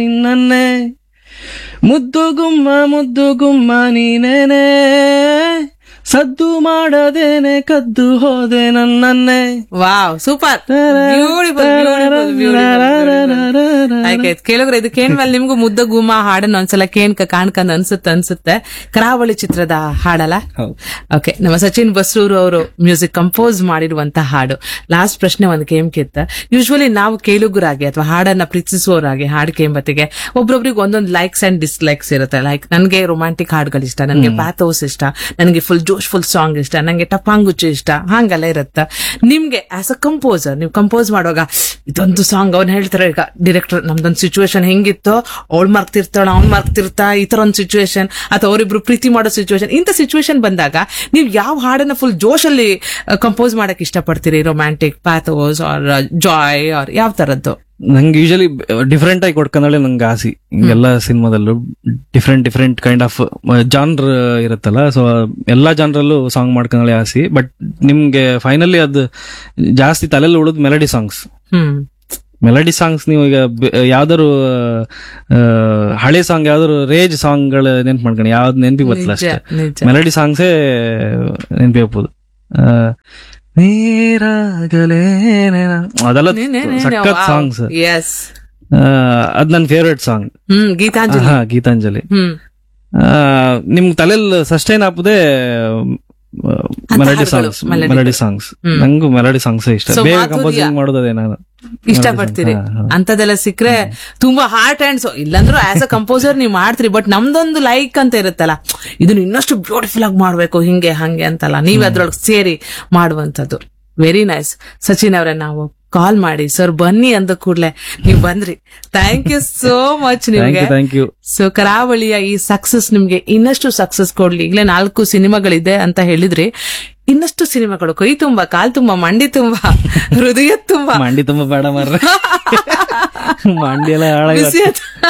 ನನ್ನೇ ಮುದ್ದು ಗುಮ್ಮ ಮುದ್ದು ಗುಮ್ಮ ನೀನೇನೆ ಸದ್ದು ಮಾಡದೇನೆ ಕದ್ದು ಹೋದೆ ನನ್ನನ್ನೇ ವಾವ್ ಸೂಪರ್ ಆಯ್ತಾಯ್ತು ಕೇಳಿದ್ರೆ ಇದು ಕೇಳ್ಮೇಲೆ ನಿಮ್ಗೂ ಮುದ್ದ ಗುಮ್ಮ ಹಾಡನ್ನ ಒಂದ್ಸಲ ಕೇಣ್ಕ ಕಾಣ್ಕಂದ್ ಅನ್ಸುತ್ತೆ ಅನ್ಸುತ್ತೆ ಕರಾವಳಿ ಚಿತ್ರದ ಹಾಡಲ್ಲ ಹೌದು. ಓಕೆ ನಮ್ಮ ಸಚಿನ್ ಬಸ್ರೂರು ಅವರು ಮ್ಯೂಸಿಕ್ ಕಂಪೋಸ್ ಮಾಡಿರುವಂತ ಹಾಡು ಲಾಸ್ಟ್ ಪ್ರಶ್ನೆ ಒಂದು ಕೇಮ್ಕಿತ್ತ ಯೂಶ್ವಲಿ ನಾವು ಕೇಳುಗರಾಗಿ ಅಥವಾ ಹಾಡನ್ನ ಪ್ರೀತಿಸುವವರಾಗಿ ಹಾಡು ಕೇಂಬತ್ತಿಗೆ ಒಬ್ರೊಬ್ರಿಗೆ ಒಂದೊಂದು ಲೈಕ್ಸ್ ಅಂಡ್ ಡಿಸ್ಲೈಕ್ಸ್ ಇರುತ್ತೆ ಲೈಕ್ ನನಗೆ ರೊಮ್ಯಾಂಟಿಕ್ ಹಾಡುಗಳು ಇಷ್ಟ ನನಗೆ ಪ್ಯಾಥೋಸ್ ಇಷ್ಟ ನನಗೆ ಫುಲ್ ಜೋಶ್ ಫುಲ್ ಸಾಂಗ್ ಇಷ್ಟ ನನಗೆ ಟಪಾಂಗುಚ್ಚು ಇಷ್ಟ ಹಂಗೆಲ್ಲ ಇರುತ್ತೆ ನಿಮ್ಗೆ ಆಸ್ ಅ ಕಂಪೋಸರ್ ನೀವು ಕಂಪೋಸ್ ಮಾಡುವಾಗ ಇದೊಂದು ಸಾಂಗ್ ಅವ್ನು ಹೇಳ್ತಾರೆ ಈಗ ಡೈರೆಕ್ಟರ್ ನಮ್ದೊಂದು ಸಿಚುವೇಶನ್ ಹೆಂಗಿತ್ತೋ ಅವಳು ಮರ್ತಿರ್ತಾಳ ಅವ್ನು ಮರ್ತಿರ್ತಾ ಈ ತರ ಒಂದು ಸಿಚುವೇಶನ್ ಅಥವಾ ಅವರಿಬ್ರು ಪ್ರೀತಿ ಮಾಡೋ ಸಿಚುವೇಶನ್ ಇಂಥ ಸಿಚುವೇಶನ್ ಬಂದಾಗ ನೀವು ಯಾವ ಹಾಡನ್ನ ಫುಲ್ ಜೋಶಲ್ಲಿ ಕಂಪೋಸ್ ಮಾಡಕ್ ಇಷ್ಟಪಡ್ತೀರಿ romantic pathos or joy or ಯಾವ ತರದ್ದು ನಂಗೆ ಯೂಶಲಿ ಡಿಫ್ರೆಂಟ್ ಆಗಿ ಕೊಡ್ಕೊಂಡಳೆ ನಂಗೆ ಆಸೆ ಎಲ್ಲ ಸಿನಿಮಾದಲ್ಲೂ different different kind of genre ಇರುತ್ತಲ್ಲ ಸೊ ಎಲ್ಲಾ ಜಾನ್ರಲ್ಲೂ ಸಾಂಗ್ ಮಾಡ್ಕೊಂಡಳೆ ಆಸೆ ಬಟ್ ನಿಮ್ಗೆ ಫೈನಲಿ ಅದು ಜಾಸ್ತಿ ತಲೆಯಲ್ಲಿ ಉಳಿದ್ melody songs hmm melody songs ನೀವು ಈಗ ಬೆ- ಯಾವ್ದಾದ್ರು ಆ, ಹಳೆ ಸಾಂಗ್ ಯಾವ್ದಾದ್ರು ರೇಜ್ ಸಾಂಗ್ಗಳು ನೆನ್ಪು ಮಾಡ್ಕೊಂಡು ಯಾವ್ದು ನೆನ್ಪಿ ಗೊತ್ತಿಲ್ಲ ನಿಜ ಅಷ್ಟೇ ನಿಜ ಮೆಲಡಿ ಸಾಂಗ್ಸೇ ನೆನ್ಪಿ ಹೋಗ್ಬೋದು ನೀರಾಗಲೇನೆ ಅದೆಲ್ಲ ಸಖತ್ ಸಾಂಗ್ಸ್ ಎಸ್ ಅದ್ ನನ್ನ ಫೇವ್ರೆಟ್ ಸಾಂಗ್ ಹ್ಮ್ ಗೀತಾಂಜಲಿ ಹಾ ಗೀತಾಂಜಲಿ ಹ್ಮ್ ಆ, ನಿಮ್ ತಲೆಯಲ್ಲಿ ಸಸ್ಟೈನ್ ಆಪದೆ ಮೆಲಡಿ ಹಾಡುಗಳು, songs melody melody songs hmm. ನಂಗೂ ಮೆಲಡಿ ಸಾಂಗ್ಸ್ ಇಷ್ಟ So, ಬೇಗ ಮಾಧುರ್ಯ. ಕಂಪೋಸಿಂಗ್ ಮಾಡೋದೇ ನಾನು ಇಷ್ಟಪಡ್ತೀರಿ ಹಾ, ಹಾ. ಅಂತದೆಲ್ಲ ಸಿಕ್ಕ್ರೆ ತುಂಬಾ ಹಾರ್ಟ್ ಅಂಡ್ ಸೊ ಇಲ್ಲಾಂದ್ರೂ ಆಸ್ ಅ ಕಂಪೋಸರ್ ನೀವು ಮಾಡ್ತೀರಿ ಬಟ್ ನಮ್ದೊಂದು ಲೈಕ್ ಅಂತ ಇರುತ್ತಲ್ಲ ಇದನ್ನ ಇನ್ನಷ್ಟು ಬ್ಯೂಟಿಫುಲ್ ಆಗಿ ಮಾಡ್ಬೇಕು ಹಿಂಗೆ ಹಂಗೆ ಅಂತಲ್ಲ ನೀವ್ ಅದ್ರೊಳಗೆ ಸೇರಿ ಮಾಡುವಂತದ್ದು ವೆರಿ ನೈಸ್ ಸಚಿನ್ ಅವರೇ ನಾವು ಕಾಲ್ ಮಾಡಿ ಸರ್ ಬನ್ನಿ ಅಂದ ಕೂಡ್ಲೆ ನೀವು ಬಂದ್ರಿ thank you so much thank ನಿಮ್ಗೆ ಯು ಥ್ಯಾಂಕ್ ಯು ಸೊ ಕರಾವಳಿಯ ಈ ಸಕ್ಸಸ್ ನಿಮ್ಗೆ ಇನ್ನಷ್ಟು ಸಕ್ಸಸ್ ಕೊಡ್ಲಿ ಈಗಲೇ ನಾಲ್ಕು ಸಿನಿಮಾಗಳಿದೆ ಅಂತ ಹೇಳಿದ್ರಿ ಇನ್ನಷ್ಟು ಸಿನಿಮಾಗಳು ಕೈ ತುಂಬಾ ಕಾಲ್ ತುಂಬಾ ಮಂಡಿ ತುಂಬಾ ಹೃದಯ ತುಂಬಾ ಮಂಡಿ ತುಂಬಾ ಬೇಡ ಮಾರ್ರೆ ಮಂಡಿ ಎಲ್ಲ ಹಾಳಾಗಿ ಬಿಸಿ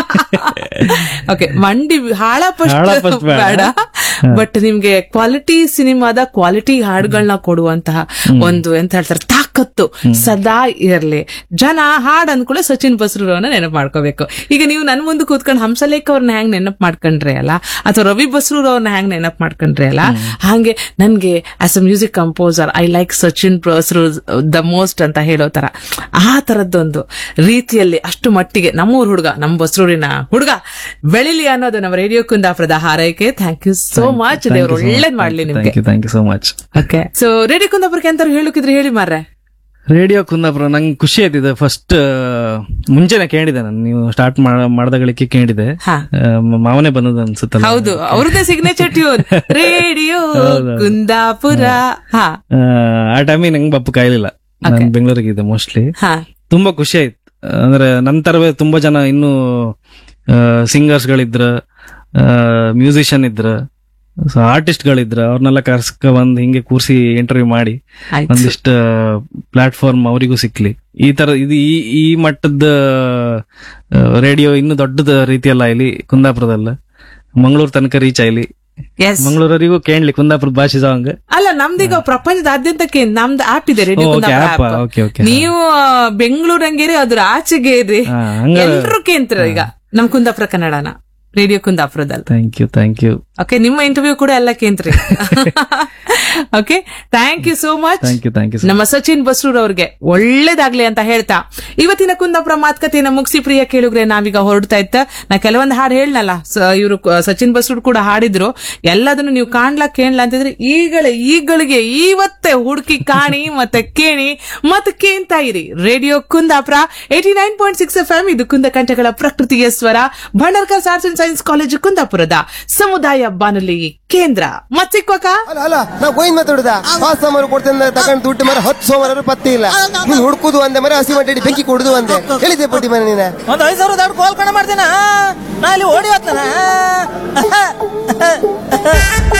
ಓಕೆ ಮಂಡಿ ಹಾಳ ಹಾಳ ಫಸ್ಟ್ first ಬೇಡ. ಬೇಡ ಬಟ್ ನಿಮ್ಗೆ ಕ್ವಾಲಿಟಿ ಸಿನಿಮಾದ ಕ್ವಾಲಿಟಿ ಹಾಡುಗಳನ್ನ ಕೊಡುವಂತಹ ಒಂದು ಎಂತ ಹೇಳ್ತಾರೆ ತಾಕತ್ತು ಸದಾ ಇರ್ಲಿ ಜನ ಹಾಡ್ ಅಂದ್ಕೂಳೆ ಸಚಿನ್ ಬಸ್ರೂರವನ್ನ ನೆನಪು ಮಾಡ್ಕೋಬೇಕು ಈಗ ನೀವು ನನ್ ಮುಂದೆ ಕೂತ್ಕೊಂಡು ಹಂಸಲೇಖ ಅವ್ರನ್ನ ಹೆಂಗ್ ನೆನಪು ಮಾಡ್ಕೊಂಡ್ರಿ ಅಲ್ಲ ಅಥವಾ ರವಿ ಬಸ್ರೂರ್ ಅವ್ರನ್ನ ಹೆಂಗ್ ನೆನಪು ಮಾಡ್ಕೊಂಡ್ರಿ ಅಲ್ಲ ಹಾಗೆ ನನ್ಗೆ as a music composer I like Sachin Basrur the most ಅಂತ ಹೇಳೋ ತರ ಆ ತರದ್ದೊಂದು ರೀತಿಯಲ್ಲಿ ಅಷ್ಟು ಮಟ್ಟಿಗೆ ನಮ್ಮೂರ್ ಹುಡುಗ ನಮ್ಮ ಬಸ್ರೂರಿನ ಹುಡುಗ ಬೆಳಿಲಿ ಅನ್ನೋದು ನಮ್ಮ ರೇಡಿಯೋ ಕುಂದಾಪುರದ ಹಾರೈಕೆ ಥ್ಯಾಂಕ್ ಯು ಸೋ ಮಚ್ ದೇವ್ರು ಒಳ್ಳೇದ್ ಮಾಡ್ಲಿ ನಿಮ್ಗೆ thank you thank you so much okay so radio ಕುಂದಾಪುರಕ್ಕೆ ಅಂತ ಹೇಳಕ್ಕಿದ್ರೆ ಹೇಳಿ ಮಾರ್ರೆ ರೇಡಿಯೋ ಕುಂದಾಪುರ ನಂಗೆ ಖುಷಿ ಆಯ್ತಿದೆ ಫಸ್ಟ್ ಮುಂಚೆನೆ ಕೇಳಿದೆ ನಾನು ನೀವು ಸ್ಟಾರ್ಟ್ ಮಾಡ್ದಗಳಿಗೆ ಕೇಳಿದೆ ಹಾ. ಆ, ಮ- ಮಾವನೇ ಬಂದದ್ದು ಅನ್ಸುತ್ತಲ್ಲ ಹೌದು ಅವ್ರದ್ದೇ ಸಿಗ್ನೇಚರ್ ಟ್ಯೂನ್ ರೇಡಿಯೋ ಕುಂದಾಪುರ ಹಾ ಆ, ಆ ಟೈಮಿಗೆ ನಂಗೆ ಬಪ್ಪು ಕಾಯ್ಲಿಲ್ಲ ನಾನು ಬೆಂಗಳೂರಿಗಿದ್ದೆ ಮೋಸ್ಟ್ಲಿ ಹಾ ತುಂಬಾ ಖುಷಿ ಆಯ್ತು ಅಂದ್ರೆ ನಂತರವೇ ತುಂಬಾ ಜನ ಇನ್ನು ಸಿಂಗರ್ಸ್ ಗಳಿದ್ರ ಮ್ಯೂಸಿಷಿಯನ್ ಇದ್ರ ಆರ್ಟಿಸ್ಟ್ ಗಳಿದ್ರ ಅವ್ರನ್ನೆಲ್ಲ ಕರ್ಸ್ಕ ಬಂದ್ ಹಿಂಗೆ ಕೂರ್ಸಿ ಇಂಟರ್ವ್ಯೂ ಮಾಡಿ ಆಯ್ತು ಒಂದಿಷ್ಟು ಪ್ಲಾಟ್ಫಾರ್ಮ್ ಅವರಿಗೂ ಸಿಕ್ಲಿ ಈ ತರ ಇದು ಈ ಈ ಮಟ್ಟದ ರೇಡಿಯೋ ಇನ್ನು ದೊಡ್ಡದ ರೀತಿಯಲ್ಲ ಇಲ್ಲಿ ಕುಂದಾಪುರದಲ್ಲ ಮಂಗಳೂರು ತನಕ ರೀಚ್ ಆಯ್ಲಿ ಎಸ್ ಮಂಗಳೂರವರಿಗೂ ಕೇಳಲಿ ಕುಂದಾಪುರ ಭಾಷೆ ಸಾಂಗ್ ಅಲ್ಲ ನಮ್ದೀಗ ಪ್ರಪಂಚದಾದ್ಯಂತಕ್ಕೆ ನಮ್ದು ಆಪ್ ಇದೆ radio okay Kundapura app app. Okay okay ನೀವು ಬೆಂಗಳೂರಂಗೇರಿ ಅದ್ರ ಆಚೆಗೆ ಇರಿ ಹಾ, ಹಂಗಾರೆ- ಎಲ್ರು ಕೇಂದ್ರ ಈಗ ನಮ್ ಕುಂದಾಪುರ ಕನ್ನಡನ ರೇಡಿಯೋ ಕುಂದಾಪುರದಲ್ಲಿ thank you thank you okay ನಿಮ್ಮ ಇಂಟರ್ವ್ಯೂ ಕೂಡ ಎಲ್ಲ ಕೇಂದ್ರಿ okay thank you so much thank you thank you ನಮ್ಮ ಸಚಿನ್ ಬಸ್ರೂರ್ ಅವ್ರಿಗೆ ಒಳ್ಳೇದಾಗ್ಲಿ ಅಂತ ಹೇಳ್ತಾ ಇವತ್ತಿನ ಕುಂದಾಪುರ ಮಾತುಕತೆಯನ್ನ ಮುಗಿಸಿ ಪ್ರಿಯ ಕೇಳುಗ್ರೆ ನಾವೀಗ ಹೊರಡ್ತಾ ಇತ್ತ ನಾ ಕೆಲವೊಂದು ಹಾಡು ಹೇಳ್ನಲ್ಲ ಇವರು ಸಚಿನ್ ಬಸ್ರೂರ್ ಕೂಡ ಹಾಡಿದ್ರು ಎಲ್ಲದನ್ನು ನೀವು ಕಾಣ್ಲಾ ಕೇಳಲ್ಲ ಅಂತಿದ್ರೆ ಈಗಲೇ ಈಗಳಿಗೆ ಇವತ್ತೇ ಹುಡುಕಿ ಕಾಣಿ ಮತ್ತೆ ಕೇಳಿ ಮತ್ತೆ ಕೇಳ್ತಾ ಇರಿ radio Kundapura eighty nine point six F M ಇದು ಕುಂದ ಕಂಠಗಳ ಪ್ರಕೃತಿಯ ಸ್ವರ Bhandarkar arts and science college ಕುಂದಾಪುರದ ಸಮುದಾಯ ಬಾನುಲಿ ಕೇಂದ್ರ ಮತ್ತಿಕ್ವಕ ಅಲ್ಲ ಅಲ್ಲ ನಾವು ಗೋಯಿಂದ ಮಾತಾಡುದ ಆ ಸೋಮವಾರ ಕೊಡ್ತೇನೆ ತಗೊಂಡು ದುಡ್ಡು ಮರ ಹತ್ತು ಸೋಮವಾರ ಪತ್ತೆ ಇಲ್ಲ ನೀನ್ ಹುಡುಕುದು ಅಂದೆ ಮರ ಹಸಿ ಮಟ್ಟಿ ಬೆಂಕಿ ಕೊಡುದು ಅಂದೆ ಹೇಳಿದ್ದೆ ಪಟ್ಟಿ ಮನೆ ನೀನ ಒಂದ್ ಐದ್ ಸಾವಿರ ದುಡ್ಡು ಕೋಲ್ ಕಣ ಮಾಡ್ತೇನ ನಾ ಇಲ್ಲಿ ಓಡಿ ಹೋಗ್ತಾನ